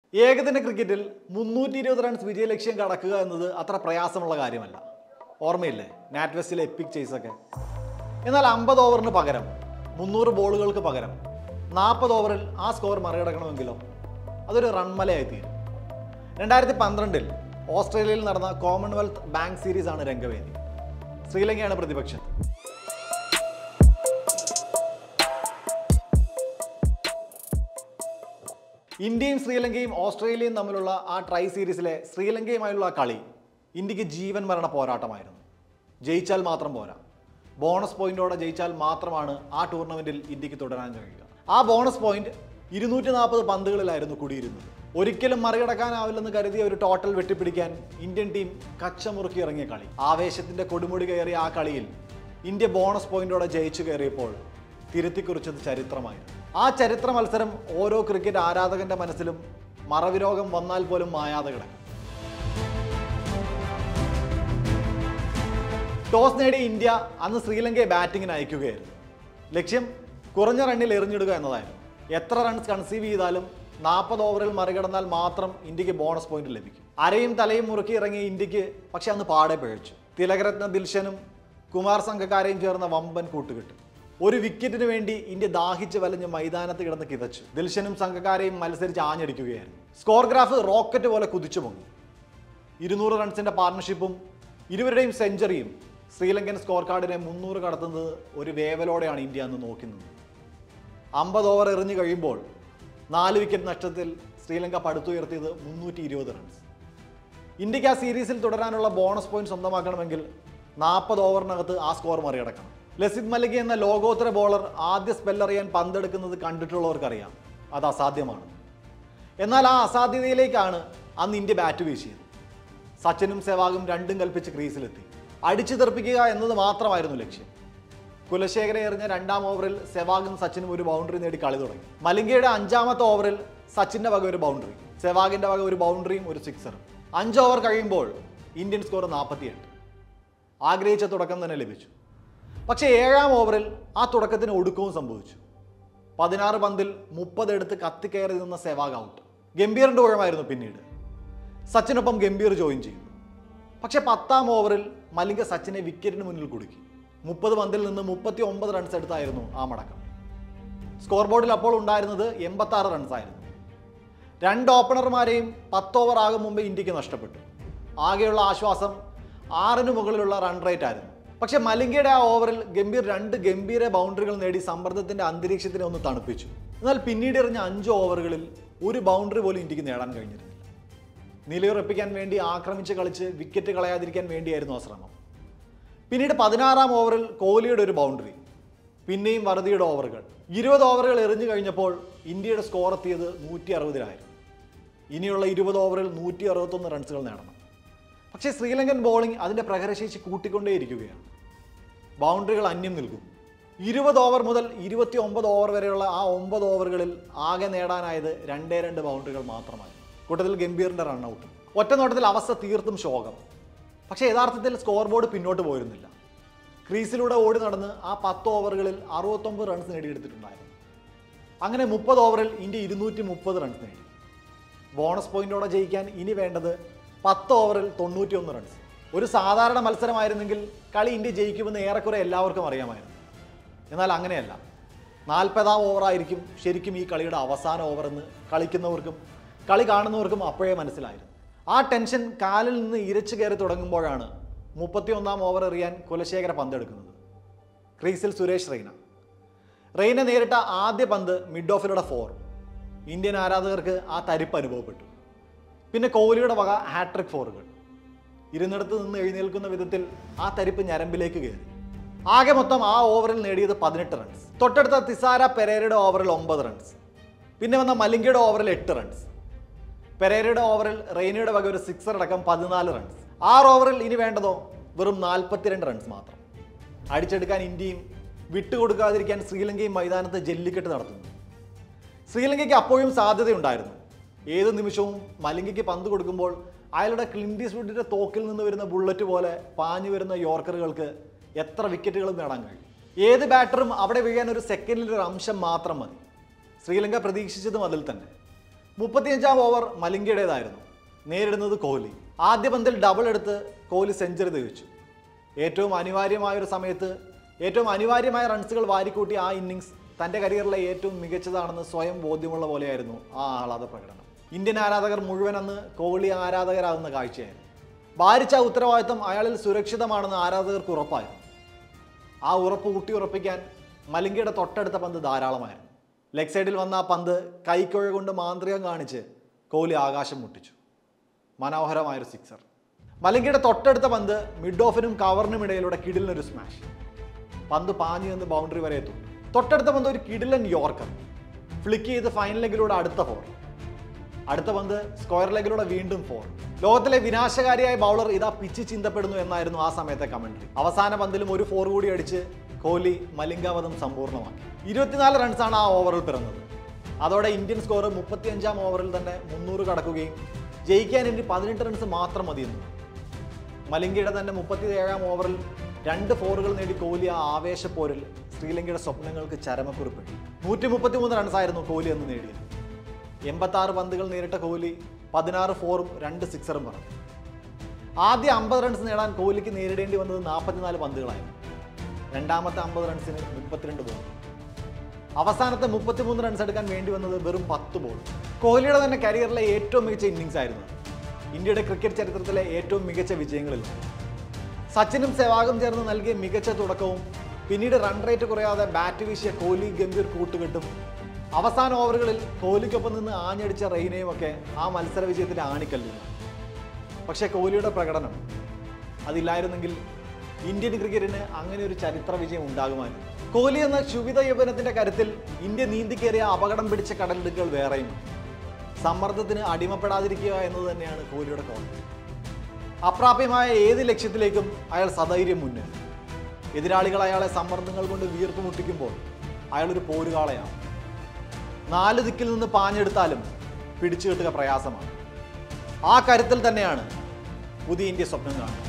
ഏകദിന ക്രിക്കറ്റിൽ മുന്നൂറ്റി ഇരുപത് റൺസ് വിജയലക്ഷ്യം കടക്കുക എന്നത് അത്ര പ്രയാസമുള്ള കാര്യമല്ല ഓർമ്മയില്ലേ നാറ്റ് വെസ്റ്റിലെ എപ്പിക് ചേസൊക്കെ എന്നാൽ അമ്പത് ഓവറിന് പകരം മുന്നൂറ് ബോളുകൾക്ക് പകരം നാൽപ്പത് ഓവറിൽ ആ സ്കോർ മറികടക്കണമെങ്കിലോ അതൊരു റൺമലയായി തീരും രണ്ടായിരത്തി പന്ത്രണ്ടിൽ ഓസ്ട്രേലിയയിൽ നടന്ന കോമൺവെൽത്ത് ബാങ്ക് സീരീസ് ആണ് രംഗവേദി ശ്രീലങ്കയാണ് പ്രതിപക്ഷം ഇന്ത്യയും ശ്രീലങ്കയും ഓസ്ട്രേലിയയും തമ്മിലുള്ള ആ ട്രൈ സീരീസിലെ ശ്രീലങ്കയുമായുള്ള കളി ഇന്ത്യക്ക് ജീവൻ മരണ പോരാട്ടമായിരുന്നു ജയിച്ചാൽ മാത്രം പോരാ ബോണസ് പോയിന്റോടെ ജയിച്ചാൽ മാത്രമാണ് ആ ടൂർണമെന്റിൽ ഇന്ത്യക്ക് തുടരാൻ കഴിയുക ആ ബോണസ് പോയിന്റ് ഇരുന്നൂറ്റി നാൽപ്പത് പന്തുകളിലായിരുന്നു കുടിയിരുന്നത് ഒരിക്കലും മറികടക്കാനാവില്ലെന്ന് കരുതിയ ഒരു ടോട്ടൽ വെട്ടിപ്പിടിക്കാൻ ഇന്ത്യൻ ടീം കച്ചമുറുക്കി ഇറങ്ങിയ കളി ആവേശത്തിന്റെ കൊടുമുടി കയറിയ ആ കളിയിൽ ഇന്ത്യ ബോണസ് പോയിന്റോടെ ജയിച്ചു കയറിയപ്പോൾ തിരുത്തിക്കുറിച്ചത് ചരിത്രമായിരുന്നു ആ ചരിത്ര മത്സരം ഓരോ ക്രിക്കറ്റ് ആരാധകന്റെ മനസ്സിലും മറവിരോഗം വന്നാൽ പോലും മായാതെ കിടക്കും ടോസ് നേടിയ ഇന്ത്യ അന്ന് ശ്രീലങ്കയെ ബാറ്റിങ്ങിന് അയക്കുകയായിരുന്നു ലക്ഷ്യം കുറഞ്ഞ റണ്ണിൽ എറിഞ്ഞിടുക എന്നതായിരുന്നു എത്ര റൺസ് കൺസീവ് ചെയ്താലും നാൽപ്പത് ഓവറിൽ മറികടന്നാൽ മാത്രം ഇന്ത്യക്ക് ബോണസ് പോയിന്റ് ലഭിക്കും അരയും തലയും മുറുക്കി ഇറങ്ങിയ ഇന്ത്യക്ക് പക്ഷെ അന്ന് പാടെ പിഴച്ചു തിലകരത്ന ദിൽഷനും കുമാർ സംഘക്കാരെയും ചേർന്ന വമ്പൻ കൂട്ടുകെട്ട് ഒരു വിക്കറ്റിന് വേണ്ടി ഇന്ത്യ ദാഹിച്ച് വലഞ്ഞ് മൈതാനത്ത് കിടന്ന് കിതച്ചു ദിൽഷനും സംഘക്കാരെയും മത്സരിച്ച് ആഞ്ഞടിക്കുകയായിരുന്നു സ്കോർ ഗ്രാഫ് റോക്കറ്റ് പോലെ കുതിച്ചു പൊങ്ങി ഇരുന്നൂറ് റൺസിന്റെ പാർട്ണർഷിപ്പും ഇരുവരുടെയും സെഞ്ചുറിയും ശ്രീലങ്കൻ സ്കോർ കാർഡിനെ മുന്നൂറ് കടത്തുന്നത് ഒരു വേവലോടെയാണ് ഇന്ത്യ അന്ന് നോക്കുന്നത് അമ്പത് ഓവർ എറിഞ്ഞു കഴിയുമ്പോൾ നാല് വിക്കറ്റ് നഷ്ടത്തിൽ ശ്രീലങ്ക പടുത്തുയർത്തിയത് മുന്നൂറ്റി ഇരുപത് റൺസ് ഇന്ത്യക്ക് ആ സീരീസിൽ തുടരാനുള്ള ബോണസ് പോയിന്റ് സ്വന്തമാക്കണമെങ്കിൽ നാൽപ്പത് ഓവറിനകത്ത് ആ സ്കോർ മറികടക്കണം ലസിത് മലിക് എന്ന ലോകോത്തര ബോളർ ആദ്യ സ്പെല്ലറിയാൻ പന്തെടുക്കുന്നത് കണ്ടിട്ടുള്ളവർക്കറിയാം അത് അസാധ്യമാണ് എന്നാൽ ആ അസാധ്യതയിലേക്കാണ് അന്ന് ഇന്ത്യ ബാറ്റ് വീശിയത് സച്ചിനും സെവാഗും രണ്ടും കൽപ്പിച്ച് ക്രീസിലെത്തി അടിച്ചു തെറിപ്പിക്കുക എന്നത് മാത്രമായിരുന്നു ലക്ഷ്യം കുലശേഖര എറിഞ്ഞ രണ്ടാം ഓവറിൽ സെവാഗും സച്ചിനും ഒരു ബൗണ്ടറി നേടി കളി തുടങ്ങി മലിംഗയുടെ അഞ്ചാമത്തെ ഓവറിൽ സച്ചിന്റെ വക ഒരു ബൗണ്ടറി സെവാഗിന്റെ വക ഒരു ബൗണ്ടറിയും ഒരു സിക്സറും അഞ്ച് ഓവർ കഴിയുമ്പോൾ ഇന്ത്യൻ സ്കോർ നാൽപ്പത്തിയെട്ട് ആഗ്രഹിച്ച തുടക്കം തന്നെ ലഭിച്ചു പക്ഷേ ഏഴാം ഓവറിൽ ആ തുടക്കത്തിന് ഒടുക്കവും സംഭവിച്ചു പതിനാറ് പന്തിൽ മുപ്പത് എടുത്ത് കത്തിക്കയറി നിന്ന സെവാഗ് ഔട്ട് ഗംഭീറിന്റെ ഊഴമായിരുന്നു പിന്നീട് സച്ചിനൊപ്പം ഗംഭീർ ജോയിൻ ചെയ്തു പക്ഷേ പത്താം ഓവറിൽ മലിംഗ സച്ചിനെ വിക്കറ്റിന് മുന്നിൽ കുടുക്കി മുപ്പത് പന്തിൽ നിന്ന് മുപ്പത്തി ഒമ്പത് റൺസ് എടുത്തായിരുന്നു ആ മടക്കം സ്കോർ ബോർഡിൽ അപ്പോൾ ഉണ്ടായിരുന്നത് എൺപത്തി ആറ് റൺസായിരുന്നു രണ്ട് ഓപ്പണർമാരെയും പത്ത് ഓവർ ആകും മുമ്പ് ഇന്ത്യക്ക് നഷ്ടപ്പെട്ടു ആകെയുള്ള ആശ്വാസം ആറിന് മുകളിലുള്ള റൺ റേറ്റ് ആയിരുന്നു പക്ഷേ മലിംഗയുടെ ആ ഓവറിൽ ഗംഭീർ രണ്ട് ഗംഭീര ബൗണ്ടറികൾ നേടി സമ്മർദ്ദത്തിന്റെ അന്തരീക്ഷത്തിനെ ഒന്ന് തണുപ്പിച്ചു എന്നാൽ പിന്നീട് എറിഞ്ഞ അഞ്ച് ഓവറുകളിൽ ഒരു ബൗണ്ടറി പോലും ഇന്ത്യക്ക് നേടാൻ കഴിഞ്ഞിരുന്നില്ല നിലയുറപ്പിക്കാൻ വേണ്ടി ആക്രമിച്ച് കളിച്ച് വിക്കറ്റ് കളയാതിരിക്കാൻ വേണ്ടിയായിരുന്നു ആ ശ്രമം പിന്നീട് പതിനാറാം ഓവറിൽ കോഹ്ലിയുടെ ഒരു ബൗണ്ടറി പിന്നെയും വറുതിയുടെ ഓവറുകൾ ഇരുപത് ഓവറുകൾ എറിഞ്ഞു കഴിഞ്ഞപ്പോൾ ഇന്ത്യയുടെ സ്കോർ എത്തിയത് നൂറ്റി അറുപതിലായിരുന്നു ഇനിയുള്ള ഇരുപത് ഓവറിൽ നൂറ്റി അറുപത്തൊന്ന് റൺസുകൾ നേടണം പക്ഷേ ശ്രീലങ്കൻ ബോളിംഗ് അതിൻ്റെ പ്രഹരശേഷി കൂട്ടിക്കൊണ്ടേയിരിക്കുകയാണ് ബൗണ്ടറികൾ അന്യം നിൽക്കും ഇരുപത് ഓവർ മുതൽ ഇരുപത്തി ഒമ്പത് ഓവർ വരെയുള്ള ആ ഒമ്പത് ഓവറുകളിൽ ആകെ നേടാനായത് രണ്ടേ രണ്ട് ബൗണ്ടറികൾ മാത്രമായി കൂട്ടത്തിൽ ഗംഭീറിൻ്റെ റണ്ണൗട്ട് ഒറ്റ നോട്ടത്തിൽ അവസ്ഥ തീർത്തും ശോകം പക്ഷേ യഥാർത്ഥത്തിൽ സ്കോർ ബോർഡ് പിന്നോട്ട് പോയിരുന്നില്ല ക്രീസിലൂടെ ഓടി നടന്ന് ആ പത്ത് ഓവറുകളിൽ അറുപത്തൊമ്പത് റൺസ് നേടിയെടുത്തിട്ടുണ്ടായിരുന്നു അങ്ങനെ മുപ്പത് ഓവറിൽ ഇന്ത്യ ഇരുന്നൂറ്റി മുപ്പത് റൺസ് നേടി ബോണസ് പോയിന്റോടെ ജയിക്കാൻ ഇനി വേണ്ടത് പത്ത് ഓവറിൽ തൊണ്ണൂറ്റിയൊന്ന് റൺസ് ഒരു സാധാരണ മത്സരമായിരുന്നെങ്കിൽ കളി ഇന്ത്യ ജയിക്കുമെന്ന് ഏറെക്കുറെ എല്ലാവർക്കും അറിയാമായിരുന്നു എന്നാൽ അങ്ങനെയല്ല നാൽപ്പതാം ഓവറായിരിക്കും ശരിക്കും ഈ കളിയുടെ അവസാന ഓവറെന്ന് കളിക്കുന്നവർക്കും കളി കാണുന്നവർക്കും അപ്പോഴേ മനസ്സിലായിരുന്നു ആ ടെൻഷൻ കാലിൽ നിന്ന് ഇരച്ചു കയറി തുടങ്ങുമ്പോഴാണ് മുപ്പത്തിയൊന്നാം ഓവർ എറിയാൻ കുലശേഖര പന്തെടുക്കുന്നത് ക്രീസിൽ സുരേഷ് റെയ്ന റെയ്ന നേരിട്ട ആദ്യ പന്ത് മിഡ് ഓഫിലൂടെ ഫോർ ഇന്ത്യൻ ആരാധകർക്ക് ആ തരിപ്പ് അനുഭവപ്പെട്ടു പിന്നെ കോഹ്ലിയുടെ വക ഹാട്രിക് ഫോറുകൾ ഇരുന്നിടത്ത് നിന്ന് എഴുന്നേൽക്കുന്ന വിധത്തിൽ ആ തരിപ്പ് ഞരമ്പിലേക്ക് കയറി ആകെ മൊത്തം ആ ഓവറിൽ നേടിയത് പതിനെട്ട് റൺസ് തൊട്ടടുത്ത തിസാര പെരേരയുടെ ഓവറിൽ ഒമ്പത് റൺസ് പിന്നെ വന്ന മലിംഗയുടെ ഓവറിൽ എട്ട് റൺസ് പെരേരയുടെ ഓവറിൽ റെയ്നയുടെ വക ഒരു സിക്സർ അടക്കം പതിനാല് റൺസ് ആറ് ഓവറിൽ ഇനി വേണ്ടതോ വെറും നാൽപ്പത്തിരണ്ട് റൺസ് മാത്രം അടിച്ചെടുക്കാൻ ഇന്ത്യയും വിട്ടുകൊടുക്കാതിരിക്കാൻ ശ്രീലങ്കയും മൈതാനത്ത് ജല്ലിക്കെട്ട് നടത്തുന്നു ശ്രീലങ്കയ്ക്ക് അപ്പോഴും സാധ്യതയുണ്ടായിരുന്നു ഏത് നിമിഷവും മലിംഗയ്ക്ക് പന്ത് കൊടുക്കുമ്പോൾ അയാളുടെ ക്ലിൻഡിസ്വുഡിന്റെ തോക്കിൽ നിന്ന് വരുന്ന ബുള്ളറ്റ് പോലെ പാഞ്ഞു വരുന്ന യോർക്കറുകൾക്ക് എത്ര വിക്കറ്റുകളും നേടാൻ കഴിയും ഏത് ബാറ്ററും അവിടെ വീഴാൻ ഒരു സെക്കൻഡിൽ ഒരു അംശം മാത്രം മതി ശ്രീലങ്ക പ്രതീക്ഷിച്ചതും അതിൽ തന്നെ മുപ്പത്തിയഞ്ചാം ഓവർ മലിംഗയുടേതായിരുന്നു നേരിടുന്നത് കോഹ്ലി ആദ്യ പന്തിൽ ഡബിൾ എടുത്ത് കോഹ്ലി സെഞ്ചുറി തികച്ചു ഏറ്റവും അനിവാര്യമായ ഒരു സമയത്ത് ഏറ്റവും അനിവാര്യമായ റൺസുകൾ വാരിക്കൂട്ടി ആ ഇന്നിങ്സ് തൻ്റെ കരിയറിലെ ഏറ്റവും മികച്ചതാണെന്ന് സ്വയം ബോധ്യമുള്ള പോലെയായിരുന്നു ആ ആഹ്ലാദ പ്രകടനം ഇന്ത്യൻ ആരാധകർ മുഴുവൻ അന്ന് കോഹ്ലി ആരാധകരാകുന്ന കാഴ്ചയായിരുന്നു ഭാരിച്ച ആ ഉത്തരവാദിത്തം അയാളിൽ സുരക്ഷിതമാണെന്ന് ആരാധകർക്ക് ഉറപ്പായിരുന്നു ആ ഉറപ്പ് ഊട്ടി ഉറപ്പിക്കാൻ മലിംഗയുടെ തൊട്ടടുത്ത പന്ത് ധാരാളമായിരുന്നു ലെഗ് സൈഡിൽ വന്ന ആ പന്ത് കൈക്കുഴ കൊണ്ട് മാന്ത്രികം കാണിച്ച് കോഹ്ലി ആകാശം മുട്ടിച്ചു മനോഹരമായൊരു സിക്സർ മലിംഗയുടെ തൊട്ടടുത്ത പന്ത് മിഡ് ഓഫിനും കവറിനും ഇടയിലൂടെ കിടിലിനൊരു സ്മാഷ് പന്ത് പാഞ്ഞു നിന്ന് ബൗണ്ടറി വരെ എത്തും തൊട്ടടുത്ത പന്ത് ഒരു കിടിലൻ യോർക്കർ ഫ്ലിക്ക് ചെയ്ത് ഫൈനൽ ലെഗിലൂടെ അടുത്ത ഫോർ അടുത്ത പന്ത് സ്ക്വയർ ലെഗിലൂടെ വീണ്ടും ഫോർ ലോകത്തിലെ വിനാശകാരിയായ ബൗളർ ഇതാ പിച്ച് ചിന്തപ്പെടുന്നു എന്നായിരുന്നു ആ സമയത്തെ കമന്ററി അവസാന പന്തിലും ഒരു ഫോർ കൂടി അടിച്ച് കോഹ്ലി മലിംഗാവധം സമ്പൂർണ്ണമാക്കി ഇരുപത്തിനാല് റൺസാണ് ആ ഓവറിൽ പിറന്നത് അതോടെ ഇന്ത്യൻ സ്കോർ മുപ്പത്തിയഞ്ചാം ഓവറിൽ തന്നെ മുന്നൂറ് കടക്കുകയും ജയിക്കാൻ ഇനി പതിനെട്ട് റൺസ് മാത്രം മതിയെന്നു മലിംഗയുടെ തന്നെ മുപ്പത്തി ഏഴാം ഓവറിൽ രണ്ട് ഫോറുകൾ നേടി കോഹ്ലി ആ ആവേശപ്പോരിൽ ശ്രീലങ്കയുടെ സ്വപ്നങ്ങൾക്ക് ചരമക്കുറിപ്പിട്ടു നൂറ്റി മുപ്പത്തി മൂന്ന് റൺസായിരുന്നു കോഹ്ലി എന്ന് നേടിയത് എൺപത്താറ് പന്തുകൾ നേരിട്ട കോഹ്ലി പതിനാറ് ഫോറും രണ്ട് സിക്സറും പറഞ്ഞു ആദ്യ അമ്പത് റൺസ് നേടാൻ കോഹ്ലിക്ക് നേരിടേണ്ടി വന്നത് നാൽപ്പത്തിനാല് പന്തുകളായിരുന്നു രണ്ടാമത്തെ അമ്പത് റൺസിന് മുപ്പത്തിരണ്ട് ബോൾ അവസാനത്തെ മുപ്പത്തിമൂന്ന് റൺസ് എടുക്കാൻ വേണ്ടി വന്നത് വെറും പത്ത് ബോൾ കോഹ്ലിയുടെ തന്നെ കരിയറിലെ ഏറ്റവും മികച്ച ഇന്നിങ്സ് ആയിരുന്നു അത്. ഇന്ത്യയുടെ ക്രിക്കറ്റ് ചരിത്രത്തിലെ ഏറ്റവും മികച്ച വിജയങ്ങളിൽ ഒന്ന്. സച്ചിനും സെവാഗും ചേർന്ന് നൽകിയ മികച്ച തുടക്കവും പിന്നീട് റൺ റേറ്റ് കുറയാതെ ബാറ്റ് വീശിയ കോഹ്ലി ഗംഭീർ കൂട്ടുകെട്ടും അവസാന ഓവറുകളിൽ കോഹ്ലിക്കൊപ്പം നിന്ന് ആഞ്ഞടിച്ച റെയിനെയും ഒക്കെ ആ മത്സര വിജയത്തിന്റെ ആണിക്കല്ലില്ല പക്ഷേ കോഹ്ലിയുടെ പ്രകടനം അതില്ലായിരുന്നെങ്കിൽ ഇന്ത്യൻ ക്രിക്കറ്റിന് അങ്ങനെ ഒരു ചരിത്ര വിജയം ഉണ്ടാകുമായിരുന്നു കോഹ്ലി എന്ന ക്ഷുഭിത യൗവനത്തിന്റെ കരുത്തിൽ ഇന്ത്യ നീന്തിക്കേറിയ അപകടം പിടിച്ച കടലിടുക്കുകൾ വേറെയും സമ്മർദ്ദത്തിന് അടിമപ്പെടാതിരിക്കുക എന്നത് തന്നെയാണ് കോഹ്ലിയുടെ കോൾ അപ്രാപ്യമായ ഏത് ലക്ഷ്യത്തിലേക്കും അയാൾ സധൈര്യം മുന്നേറും എതിരാളികൾ അയാളെ സമ്മർദ്ദങ്ങൾ കൊണ്ട് വീർപ്പ് മുട്ടിക്കുമ്പോൾ അയാളൊരു പോരുകാളയാണ് നാല് ദിക്കിൽ നിന്ന് പാഞ്ഞെടുത്താലും പിടിച്ചു കെട്ടുക പ്രയാസമാണ് ആ കരുത്തിൽ തന്നെയാണ് പുതിയ ഇന്ത്യ സ്വപ്നം കാണുന്നത്